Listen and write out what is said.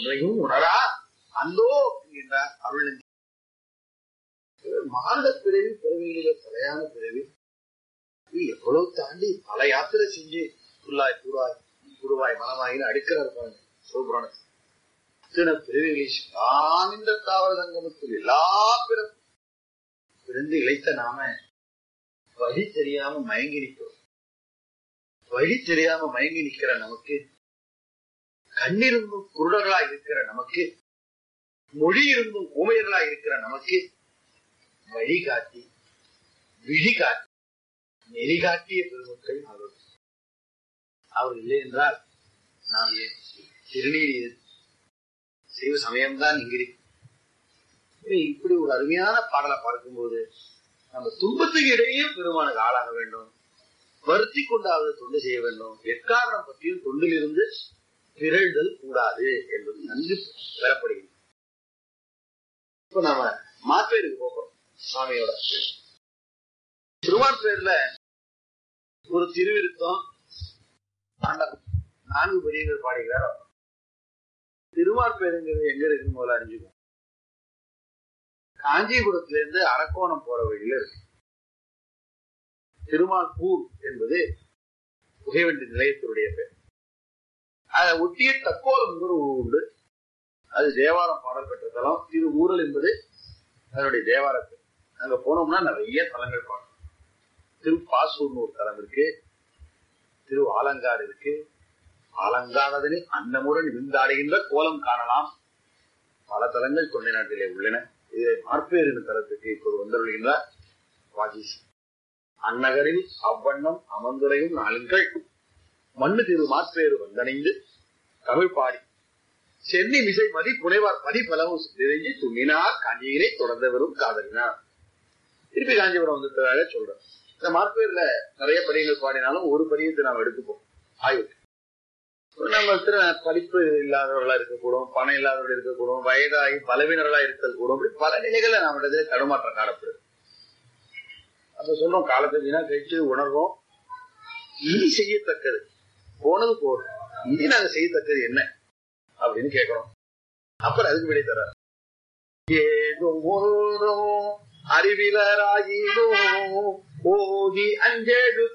ஒன்றையும் உணரா அந்தோ என்கின்றார் அருள் மாந்த பிறவி பிறவிகளில தலையான பிறவி இது எவ்வளவு தாண்டி பல யாத்திரை செஞ்சு புல்லாய் கூறாய் குருவாய் மனமாயின்னு அடுக்கிறார் பாருங்க சிவபுராணத்தில் இத்தனை பிறவிகளை ஆனந்த தாவர சங்கமத்தில் எல்லா பிறப்பு பிறந்து இழைத்த நாம வழி தெரியாம மயங்கி நிற்கிறோம் வழி தெரியாம மயங்கி நிற்கிற நமக்கு கண்ணிருந்தும் குருடர்களா இருக்கிற நமக்கு மொழி இருந்தும் ஊமையர்களா இருக்கிற நமக்கு வழிகாட்டி விழி காட்டி நெறி காட்டிய பெருமக்கள் அவர் அவர் இல்லை என்றால் நாம் ஏன் திருநீர் செய்வ சமயம்தான் இங்கிருக்கு இப்படி ஒரு அருமையான பாடலை பார்க்கும்போது நம்ம துன்பத்துக்கு இடையே பெருமானுக்கு ஆளாக வேண்டும் வருத்தி கொண்டாவது தொண்டு செய்ய வேண்டும் எக்காரணம் பற்றியும் தொண்டிலிருந்து பிறழ்தல் கூடாது என்பது நன்கு பெறப்படுகிறது இப்ப நாம மாப்பேருக்கு போகிறோம் சுவாமியோட திருவார்பேர்ல ஒரு திருவிருத்தம் நான்கு பெரியவர் பாடுகிறார் திருவார்பேருங்கிறது எங்க இருக்கு முதல்ல அறிஞ்சுக்கும் காஞ்சிபுரத்துல இருந்து அரக்கோணம் போற வழியில இருக்கு திருமால்பூர் என்பது புகைவண்டி நிலையத்தினுடைய பேர் அதை ஒட்டிய தக்கோலம் ஒரு ஊர் உண்டு அது தேவாரம் பாடல் பெற்ற தலம் திரு ஊரல் என்பது அதனுடைய தேவாரத்து அங்க போனோம்னா நிறைய தலங்கள் பார்க்கணும் திரு பாசூர்னு ஒரு தலம் இருக்கு திரு ஆலங்காடு இருக்கு ஆலங்கானதனில் அன்னமுடன் விருந்தாடுகின்ற கோலம் காணலாம் பல தலங்கள் தொண்டை நாட்டிலே உள்ளன இதை மார்பேறு தலத்துக்கு இப்போது வந்தருள்கின்றார் வாகிஸ் அந்நகரில் அவ்வண்ணம் அமர்ந்துரையும் நாளுங்கள் மண்ணு திரு மாற்பேறு வந்தணைந்து தமிழ் பாடி சென்னி மிசை மதி புனைவார் பதி பலவும் நிறைஞ்சி துண்ணினார் காஞ்சியினை தொடர்ந்தவரும் காதலினார் திருப்பி காஞ்சிபுரம் வந்ததாக சொல்றேன் இந்த மாற்பேர்ல நிறைய படிகள் பாடினாலும் ஒரு படியத்தை நாம் எடுத்துப்போம் ஆய்வுக்கு நம்ம திரு படிப்பு இல்லாதவர்களா இருக்கக்கூடும் பணம் இல்லாதவர்கள் இருக்கக்கூடும் வயதாகி பலவீனர்களா இருத்தல் கூடும் இப்படி பல நிலைகள்ல நம்மிடத்துல தடுமாற்றம் காணப்படுது அப்ப சொல்றோம் காலத்தை வீணா கழிச்சு உணர்வோம் இனி செய்யத்தக்கது போனது போதும் இனி நாங்க செய்யத்தக்கது என்ன அப்படின்னு கேட்கிறோம் அப்புறம் அதுக்கு விடை தர ஏதோ அறிவிலராயினோ ஓதி அஞ்செழு